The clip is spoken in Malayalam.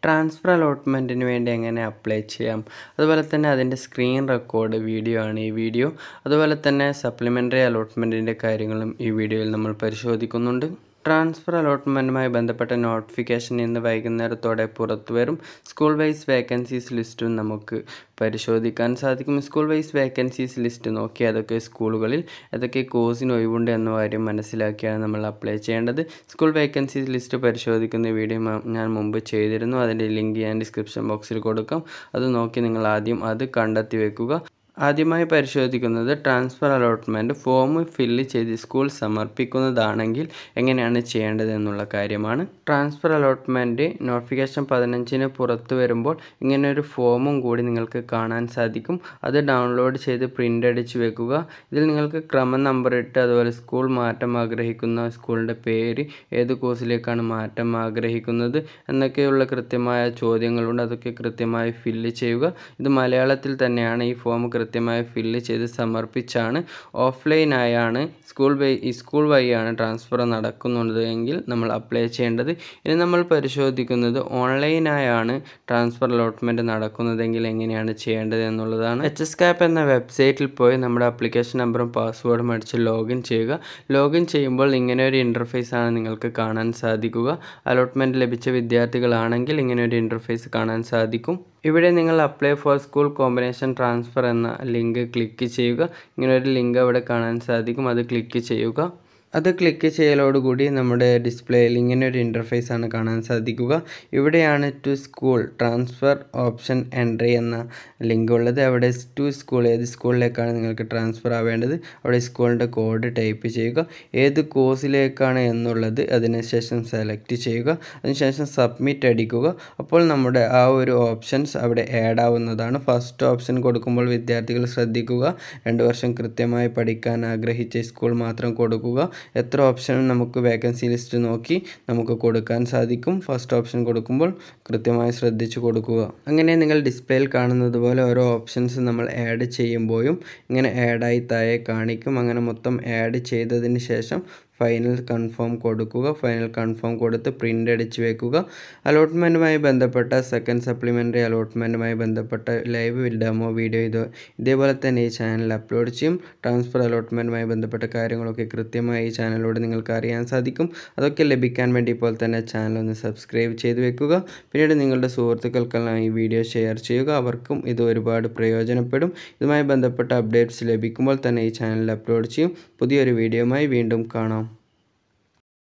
ട്രാൻസ്ഫർ അലോട്ട്മെൻറ്റിന് വേണ്ടി എങ്ങനെ അപ്ലൈ ചെയ്യാം അതുപോലെ തന്നെ അതിൻ്റെ സ്ക്രീൻ റെക്കോർഡ് വീഡിയോ ആണ് ഈ വീഡിയോ അതുപോലെ തന്നെ സപ്ലിമെൻ്ററി അലോട്ട്മെൻറ്റിൻ്റെ കാര്യങ്ങളും ഈ വീഡിയോയിൽ നമ്മൾ പരിശോധിക്കുന്നുണ്ട് ട്രാൻസ്ഫർ അലോട്ട്മെൻറ്റുമായി ബന്ധപ്പെട്ട നോട്ടിഫിക്കേഷൻ ഇന്ന് വൈകുന്നേരത്തോടെ പുറത്തു വരും സ്കൂൾ വൈസ് വേക്കൻസീസ് ലിസ്റ്റും നമുക്ക് പരിശോധിക്കാൻ സാധിക്കും സ്കൂൾ വൈസ് വേക്കൻസീസ് ലിസ്റ്റ് നോക്കി അതൊക്കെ സ്കൂളുകളിൽ ഏതൊക്കെ കോഴ്സിന് ഒഴിവുണ്ട് എന്ന കാര്യം മനസ്സിലാക്കിയാണ് നമ്മൾ അപ്ലൈ ചെയ്യേണ്ടത് സ്കൂൾ വേക്കൻസീസ് ലിസ്റ്റ് പരിശോധിക്കുന്ന വീഡിയോ മ- ഞാൻ മുമ്പ് ചെയ്തിരുന്നു അതിൻ്റെ ലിങ്ക് ഞാൻ ഡിസ്ക്രിപ്ഷൻ ബോക്സിൽ കൊടുക്കാം അത് നോക്കി നിങ്ങൾ ആദ്യം അത് കണ്ടെത്തി വെക്കുക ആദ്യമായി പരിശോധിക്കുന്നത് ട്രാൻസ്ഫർ അലോട്ട്മെൻറ്റ് ഫോം ഫില്ല് ചെയ്ത് സ്കൂൾ സമർപ്പിക്കുന്നതാണെങ്കിൽ എങ്ങനെയാണ് ചെയ്യേണ്ടത് എന്നുള്ള കാര്യമാണ് ട്രാൻസ്ഫർ അലോട്ട്മെൻറ്റ് നോട്ടിഫിക്കേഷൻ പതിനഞ്ചിന് പുറത്തു വരുമ്പോൾ ഇങ്ങനെ ഒരു ഫോമും കൂടി നിങ്ങൾക്ക് കാണാൻ സാധിക്കും അത് ഡൗൺലോഡ് ചെയ്ത് പ്രിൻ്റ് അടിച്ച് വെക്കുക ഇതിൽ നിങ്ങൾക്ക് ക്രമ നമ്പർ ഇട്ട് അതുപോലെ സ്കൂൾ മാറ്റം ആഗ്രഹിക്കുന്ന സ്കൂളിൻ്റെ പേര് ഏത് കോഴ്സിലേക്കാണ് മാറ്റം ആഗ്രഹിക്കുന്നത് എന്നൊക്കെയുള്ള കൃത്യമായ ചോദ്യങ്ങളുണ്ട് അതൊക്കെ കൃത്യമായി ഫില്ല് ചെയ്യുക ഇത് മലയാളത്തിൽ തന്നെയാണ് ഈ ഫോം കൃത്യമായി ഫില്ല് ചെയ്ത് സമർപ്പിച്ചാണ് ഓഫ്ലൈനായാണ് സ്കൂൾ വഴി ഈ സ്കൂൾ വഴിയാണ് ട്രാൻസ്ഫർ നടക്കുന്നുണ്ട് എങ്കിൽ നമ്മൾ അപ്ലൈ ചെയ്യേണ്ടത് ഇനി നമ്മൾ പരിശോധിക്കുന്നത് ഓൺലൈനായാണ് ട്രാൻസ്ഫർ അലോട്ട്മെൻറ്റ് നടക്കുന്നതെങ്കിൽ എങ്ങനെയാണ് ചെയ്യേണ്ടത് എന്നുള്ളതാണ് എച്ച് എസ് കാപ്പ് എന്ന വെബ്സൈറ്റിൽ പോയി നമ്മുടെ ആപ്ലിക്കേഷൻ നമ്പറും പാസ്വേഡും അടിച്ച് ലോഗിൻ ചെയ്യുക ലോഗിൻ ചെയ്യുമ്പോൾ ഇങ്ങനെ ഒരു ഇൻ്റർഫേസ് ആണ് നിങ്ങൾക്ക് കാണാൻ സാധിക്കുക അലോട്ട്മെൻറ്റ് ലഭിച്ച വിദ്യാർത്ഥികളാണെങ്കിൽ ഇങ്ങനെ ഒരു ഇൻ്റർഫേസ് കാണാൻ സാധിക്കും ഇവിടെ നിങ്ങൾ apply for school combination transfer എന്ന ലിങ്ക് ക്ലിക്ക് ചെയ്യുക ഇങ്ങനെ ഒരു ലിങ്ക് അവിടെ കാണാൻ സാധിക്കും അത് ക്ലിക്ക് ചെയ്യുക അത് ക്ലിക്ക് ചെയ്യലോടുകൂടി നമ്മുടെ ഡിസ്പ്ലേയിൽ ഇങ്ങനെ ഒരു ഇൻ്റർഫേസ് ആണ് കാണാൻ സാധിക്കുക ഇവിടെയാണ് to school transfer option entry എന്ന ലിങ്ക് ഉള്ളത് അവിടെ ടു സ്കൂൾ ഏത് സ്കൂളിലേക്കാണ് നിങ്ങൾക്ക് ട്രാൻസ്ഫർ ആവേണ്ടത് അവിടെ സ്കൂളിൻ്റെ കോഡ് ടൈപ്പ് ചെയ്യുക ഏത് കോഴ്സിലേക്കാണ് എന്നുള്ളത് അതിനുശേഷം സെലക്ട് ചെയ്യുക അതിനുശേഷം സബ്മിറ്റ് അടിക്കുക അപ്പോൾ നമ്മുടെ ആ ഒരു ഓപ്ഷൻസ് അവിടെ ആഡ് ആവുന്നതാണ് ഫസ്റ്റ് ഓപ്ഷൻ കൊടുക്കുമ്പോൾ വിദ്യാർത്ഥികൾ ശ്രദ്ധിക്കുക രണ്ട് വർഷം കൃത്യമായി പഠിക്കാൻ ആഗ്രഹിച്ച സ്കൂൾ മാത്രം കൊടുക്കുക എത്ര ഓപ്ഷനും നമുക്ക് വേക്കൻസി ലിസ്റ്റ് നോക്കി നമുക്ക് കൊടുക്കാൻ സാധിക്കും ഫസ്റ്റ് ഓപ്ഷൻ കൊടുക്കുമ്പോൾ കൃത്യമായി ശ്രദ്ധിച്ചു കൊടുക്കുക അങ്ങനെ നിങ്ങൾ ഡിസ്പ്ലേയിൽ കാണുന്നത് പോലെ ഓരോ ഓപ്ഷൻസ് നമ്മൾ ആഡ് ചെയ്യുമ്പോഴും ഇങ്ങനെ ആഡായി താഴെ കാണിക്കും അങ്ങനെ മൊത്തം ആഡ് ചെയ്തതിന് ശേഷം ഫൈനൽ കൺഫേം കൊടുക്കുക ഫൈനൽ കൺഫേം കൊടുത്ത് പ്രിൻ്റ് അടിച്ച് വെക്കുക അലോട്ട്മെൻറ്റുമായി ബന്ധപ്പെട്ട സെക്കൻഡ് സപ്ലിമെൻ്ററി അലോട്ട്മെൻറ്റുമായി ബന്ധപ്പെട്ട ലൈവ് ഡെമോ വീഡിയോ ഇത് ഇതേപോലെ തന്നെ ഈ ചാനലിൽ അപ്ലോഡ് ചെയ്യും ട്രാൻസ്ഫർ അലോട്ട്മെൻറ്റുമായി ബന്ധപ്പെട്ട കാര്യങ്ങളൊക്കെ കൃത്യമായി ഈ ചാനലിലൂടെ നിങ്ങൾക്ക് അറിയാൻ സാധിക്കും അതൊക്കെ ലഭിക്കാൻ വേണ്ടി ഇപ്പോൾ തന്നെ ചാനൽ ഒന്ന് സബ്സ്ക്രൈബ് ചെയ്ത് വെക്കുക പിന്നീട് നിങ്ങളുടെ സുഹൃത്തുക്കൾക്കെല്ലാം ഈ വീഡിയോ ഷെയർ ചെയ്യുക അവർക്കും ഇത് ഒരുപാട് പ്രയോജനപ്പെടും ഇതുമായി ബന്ധപ്പെട്ട അപ്ഡേറ്റ്സ് ലഭിക്കുമ്പോൾ തന്നെ ഈ ചാനലിൽ അപ്ലോഡ് ചെയ്യും പുതിയൊരു വീഡിയോയുമായി വീണ്ടും കാണാം